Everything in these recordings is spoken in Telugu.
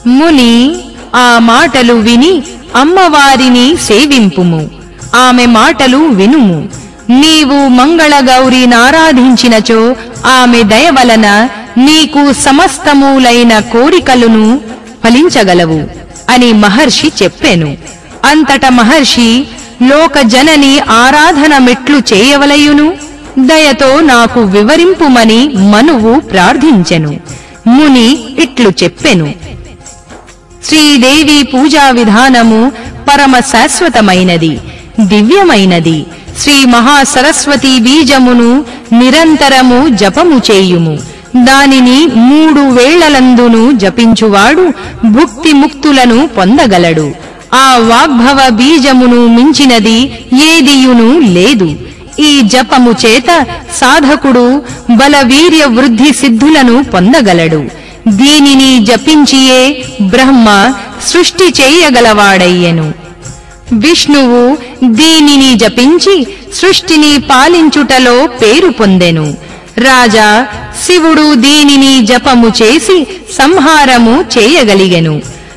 ముని ఆ మాటలు విని అమ్మవారిని సేవింపుము ఆమె మాటలు వినుము నీవు మంగళగౌరి నారాధించినచో ఆమె దయ వలన నీకు సమస్తములైన కోరికలను ఫలించగలవు అని మహర్షి చెప్పెను అంతట మహర్షి లోక జనని ఆరాధన మెట్లు చేయవలయును దయతో నాకు వివరింపుమని మనువు ప్రార్థించెను ముని ఇట్లు చెప్పెను శ్రీదేవి పూజా విధానము పరమ శాశ్వతమైనది దివ్యమైనది శ్రీ మహాసరస్వతి బీజమును నిరంతరము జపము చేయుము దానిని మూడు వేళలందును జపించువాడు భుక్తి ముక్తులను పొందగలడు ఆ వాగ్భవ బీజమును మించినది ఏదియును లేదు ఈ జపము చేత సాధకుడు బలవీర్య వృద్ధి సిద్ధులను పొందగలడు దీనిని జపించియే బ్రహ్మ సృష్టి చేయగలవాడయ్యెను విష్ణువు దీనిని జపించి సృష్టిని పాలించుటలో పేరు పొందెను రాజా శివుడు దీనిని జపము చేసి సంహారము చేయగలిగెను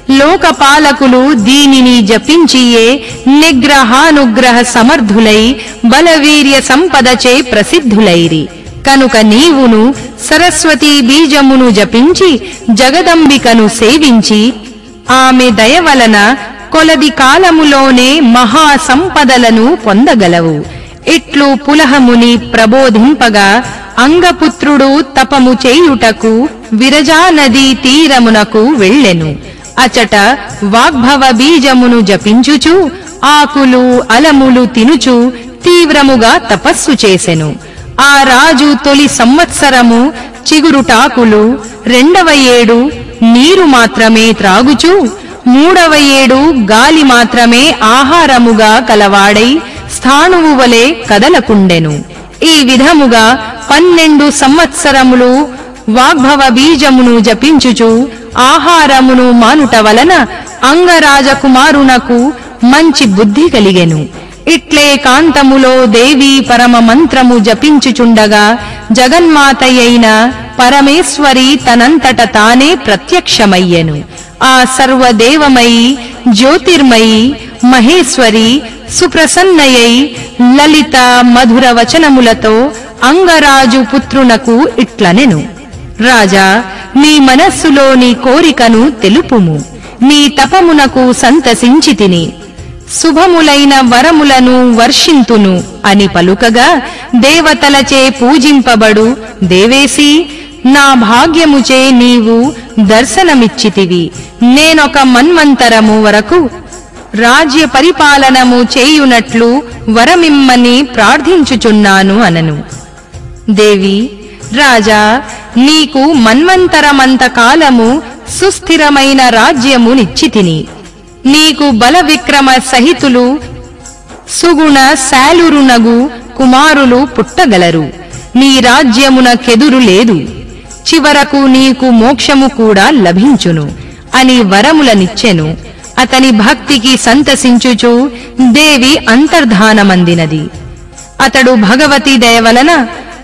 లోకపాలకులు దీనిని జపించియే నిగ్రహానుగ్రహ సమర్థులై బలవీర్య సంపదచే ప్రసిద్ధులైరి కనుక నీవును సరస్వతీ బీజమును జపించి జగదంబికను సేవించి ఆమె దయ వలన కొలది కాలములోనే మహా సంపదలను పొందగలవు ఇట్లు పులహముని ప్రబోధింపగా అంగపుత్రుడు తపము చేయుటకు విరజా నదీ తీరమునకు వెళ్ళెను అచట వాగ్భవ బీజమును జపించుచు ఆకులు అలములు తినుచు తీవ్రముగా తపస్సు చేసెను ఆ రాజు తొలి సంవత్సరము చిగురుటాకులు రెండవ ఏడు నీరు మాత్రమే త్రాగుచూ మూడవ ఏడు గాలి మాత్రమే ఆహారముగా కలవాడై స్థాణువు వలె కదలకుండెను ఈ విధముగా పన్నెండు సంవత్సరములు వాగ్భవ బీజమును జపించుచు ఆహారమును మానుట వలన అంగరాజకుమారునకు మంచి బుద్ధి కలిగెను ఇట్లే కాంతములో దేవీ పరమ మంత్రము జపించుచుండగా జగన్మాతయైన పరమేశ్వరి తనంతట తానే ప్రత్యక్షమయ్యెను ఆ సర్వదేవమయి జ్యోతిర్మయి మహేశ్వరి సుప్రసన్నయై లలిత మధుర వచనములతో అంగరాజు పుత్రునకు ఇట్లనెను రాజా నీ మనస్సులోని కోరికను తెలుపుము నీ తపమునకు సంతసించి తిని శుభములైన వరములను వర్షింతును అని పలుకగా దేవతలచే పూజింపబడు దేవేసి నా భాగ్యముచే నీవు దర్శనమిచ్చితివి నేనొక మన్వంతరము వరకు రాజ్య పరిపాలనము చేయునట్లు వరమిమ్మని ప్రార్థించుచున్నాను అనను దేవి రాజా నీకు మన్వంతరమంత కాలము సుస్థిరమైన రాజ్యమునిచ్చితిని నీకు బల విక్రమ సహితులు సుగుణ శాలురునగు కుమారులు పుట్టగలరు నీ రాజ్యమునకెదురు లేదు చివరకు నీకు మోక్షము కూడా లభించును అని వరములనిచ్చెను అతని భక్తికి సంతసించుచు దేవి అంతర్ధానమందినది అతడు భగవతి దయ వలన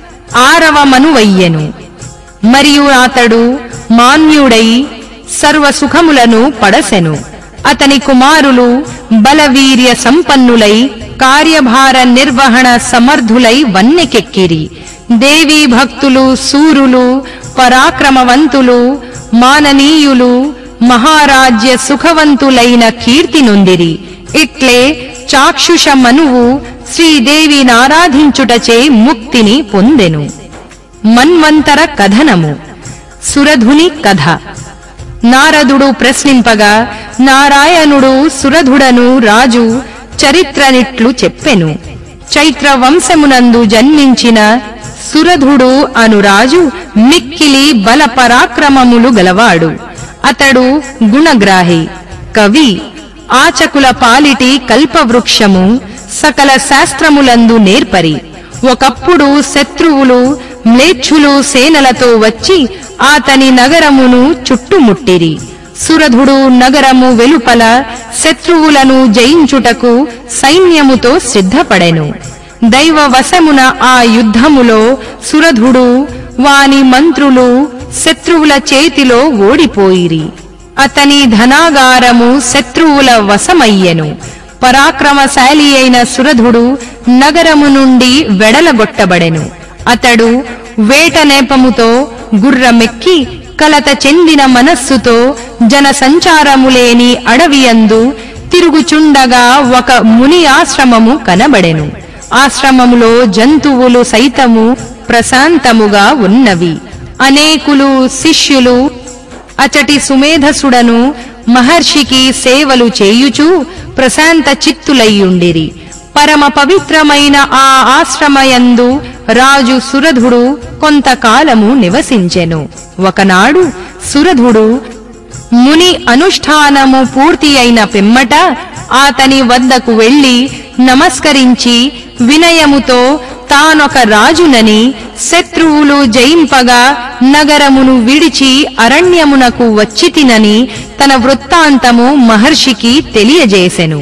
ఆరవమనువయ్యెను మరియు అతడు మాన్యుడై సర్వ సుఖములను పడసెను అతని కుమారులు బలవీర్య సంపన్నులై కార్యభార నిర్వహణ సమర్థులై వన్నెకెక్కిరి దేవీ భక్తులు సూరులు పరాక్రమవంతులు మాననీయులు మహారాజ్య సుఖవంతులైన కీర్తి నొందిరి ఇట్లే చాక్షుష మనువు శ్రీదేవి నారాధించుటచే ముక్తిని పొందెను మన్వంతర కథనము సురధుని కథ నారదుడు ప్రశ్నింపగా నారాయణుడు సురధుడను రాజు చరిత్రనిట్లు చెప్పెను చైత్ర వంశమునందు జన్మించిన సురధుడు అను రాజు మిక్కిలి బల పరాక్రమములు గలవాడు అతడు గుణగ్రాహి కవి ఆచకుల పాలిటి కల్పవృక్షము సకల శాస్త్రములందు నేర్పరి ఒకప్పుడు శత్రువులు మ్లేచ్ఛులు సేనలతో వచ్చి అతని నగరమును చుట్టుముట్టిరి సురధుడు నగరము వెలుపల శత్రువులను జయించుటకు సైన్యముతో సిద్ధపడెను దైవ వశమున ఆ యుద్ధములో సురధుడు వాని మంత్రులు శత్రువుల చేతిలో ఓడిపోయిరి అతని ధనాగారము శత్రువుల వశమయ్యెను పరాక్రమశాలి అయిన సురధుడు నగరము నుండి వెడలగొట్టబడెను అతడు వేట నేపముతో గుర్రమెక్కి కలత చెందిన మనస్సుతో జన సంచారము లేని అడవియందు తిరుగుచుండగా ఒక ముని ఆశ్రమము కనబడెను ఆశ్రమములో జంతువులు సైతము ప్రశాంతముగా ఉన్నవి అనేకులు శిష్యులు అచటి సుమేధసుడను మహర్షికి సేవలు చేయుచూ ప్రశాంత చిత్తులయ్యుండిరి పరమ పవిత్రమైన ఆ ఆశ్రమయందు రాజు సురధుడు కొంతకాలము నివసించెను ఒకనాడు సురధుడు ముని అనుష్ఠానము పూర్తి అయిన పిమ్మట అతని వద్దకు వెళ్లి నమస్కరించి వినయముతో తానొక రాజునని శత్రువులు జయింపగా నగరమును విడిచి అరణ్యమునకు వచ్చితినని తన వృత్తాంతము మహర్షికి తెలియజేసెను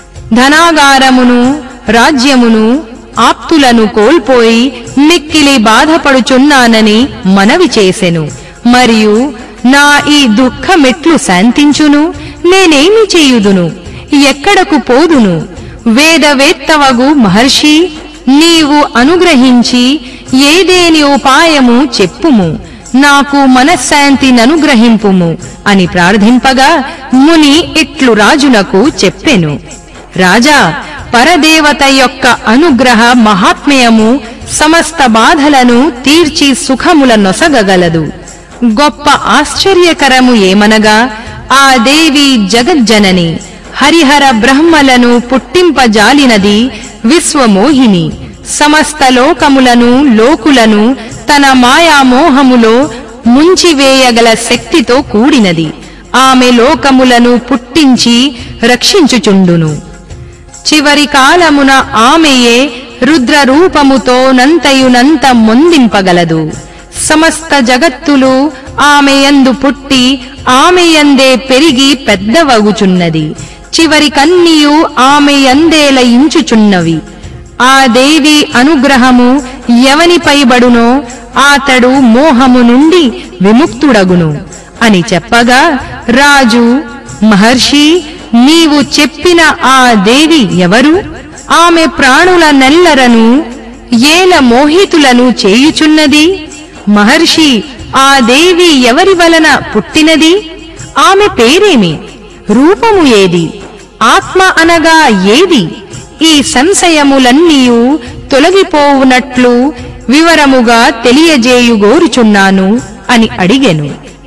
ధనాగారమును రాజ్యమును ఆప్తులను కోల్పోయి మిక్కిలి బాధపడుచున్నానని మనవి చేసెను మరియు నా ఈ దుఃఖమెట్లు శాంతించును నేనేమి చేయుదును ఎక్కడకు పోదును వేదవేత్తవగు మహర్షి నీవు అనుగ్రహించి ఏదేని ఉపాయము చెప్పుము నాకు మనశ్శాంతిననుగ్రహింపుము అని ప్రార్థింపగా ముని ఇట్లు రాజునకు చెప్పెను రాజా పరదేవత యొక్క అనుగ్రహ మహాత్మ్యము సమస్త బాధలను తీర్చి సుఖముల నొసగగలదు గొప్ప ఆశ్చర్యకరము ఏమనగా ఆ దేవి జగజ్జనని హరిహర బ్రహ్మలను పుట్టింపజాలినది విశ్వమోహిని సమస్త లోకములను లోకులను తన మాయామోహములో ముంచివేయగల శక్తితో కూడినది ఆమె లోకములను పుట్టించి రక్షించుచుండును చివరి కాలమున ఆమెయే రుద్ర రూపముతో నంతయునంత మొందింపగలదు సమస్త జగత్తులు ఆమెయందు పుట్టి ఆమెయందే పెరిగి పెద్దవగుచున్నది చివరి కన్నియు ఆమెయందేల ఇంచుచున్నవి ఆ దేవి అనుగ్రహము ఎవనిపైబడునో ఆతడు మోహము నుండి విముక్తుడగును అని చెప్పగా రాజు మహర్షి నీవు చెప్పిన ఆ దేవి ఎవరు ఆమె ప్రాణుల నెల్లరను ఏల మోహితులను చేయుచున్నది మహర్షి ఆ దేవి ఎవరి వలన పుట్టినది ఆమె పేరేమి రూపము ఏది ఆత్మ అనగా ఏది ఈ సంశయములన్నీయు తొలగిపోవునట్లు వివరముగా తెలియజేయుగోరుచున్నాను అని అడిగెను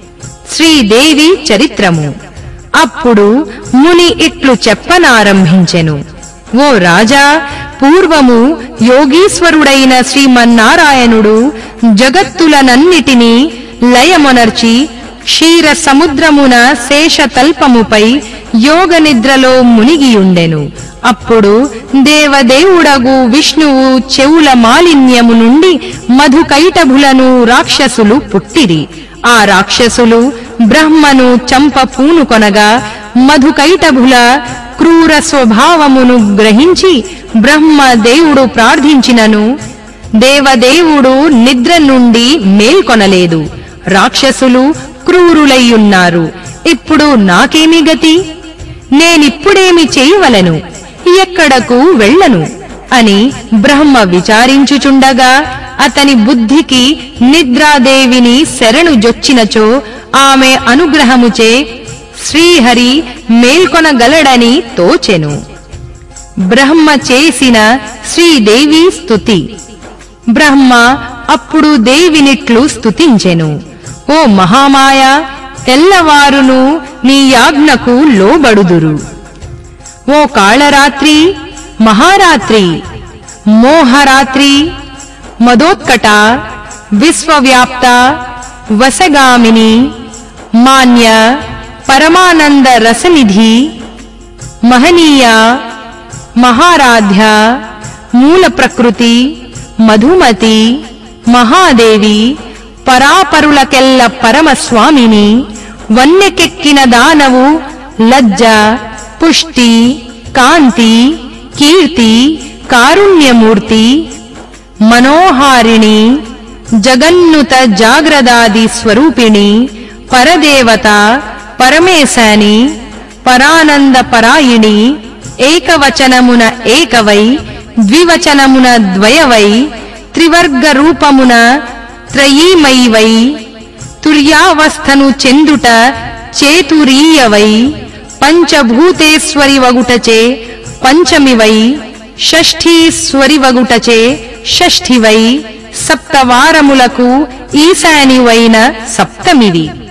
శ్రీదేవి చరిత్రము అప్పుడు ముని ఇట్లు చెప్పనారంభించెను ఓ రాజా పూర్వము యోగీశ్వరుడైన శ్రీమన్నారాయణుడు జగత్తులనన్నిటినీ లయమొనర్చి క్షీర సముద్రమున శేషతల్పముపై యోగ నిద్రలో మునిగియుండెను అప్పుడు దేవదేవుడగు విష్ణువు చెవుల మాలిన్యము నుండి మధుకైటభులను రాక్షసులు పుట్టిరి ఆ రాక్షసులు బ్రహ్మను చంప పూనుకొనగా మధుకైటభుల క్రూర స్వభావమును గ్రహించి బ్రహ్మ దేవుడు ప్రార్థించినను దేవదేవుడు నిద్ర నుండి మేల్కొనలేదు రాక్షసులు క్రూరులయ్యున్నారు ఇప్పుడు నాకేమి గతి నేనిప్పుడేమి చేయవలను ఎక్కడకు వెళ్ళను అని బ్రహ్మ విచారించుచుండగా అతని బుద్ధికి నిద్రాదేవిని శరణు జొచ్చినచో ఆమె అనుగ్రహముచే శ్రీహరి మేల్కొనగలడని తోచెను బ్రహ్మ చేసిన శ్రీదేవి స్తుతి బ్రహ్మ అప్పుడు దేవినిట్లు స్తుతించెను ఓ మహామాయ తెల్లవారును నీ యాజ్ఞకు లోబడుదురు ఓ కాళరాత్రి మహారాత్రి మోహరాత్రి మదోత్కట విశ్వవ్యాప్త వసగామిని మాన్య పరమానంద రసనిధి మహనీయ మహారాధ్య మూల ప్రకృతి మధుమతి మహాదేవి పరాపరులకెల్ల పరమస్వామిని వన్నెకెక్కిన దానవు లజ్జ పుష్టి కాంతి కీర్తి కారుణ్యమూర్తి మనోహారిణి జగన్నుత జాగ్రదాది స్వరూపిణి పరదేవత పరమేశాని పరానంద పరాయిణి ఏకవచనమున ఏకవై ద్వివచనమున ద్వయవై త్రివర్గ రూపమున త్రయీమైవై తుర్యావస్థను చెందుట చేతురీయవై పంచభూతేశ్వరి వగుటచే పంచమివై షష్ఠీశ్వరి వగుటచే షష్ఠివై సప్తవారములకు ఈశానివైన సప్తమివి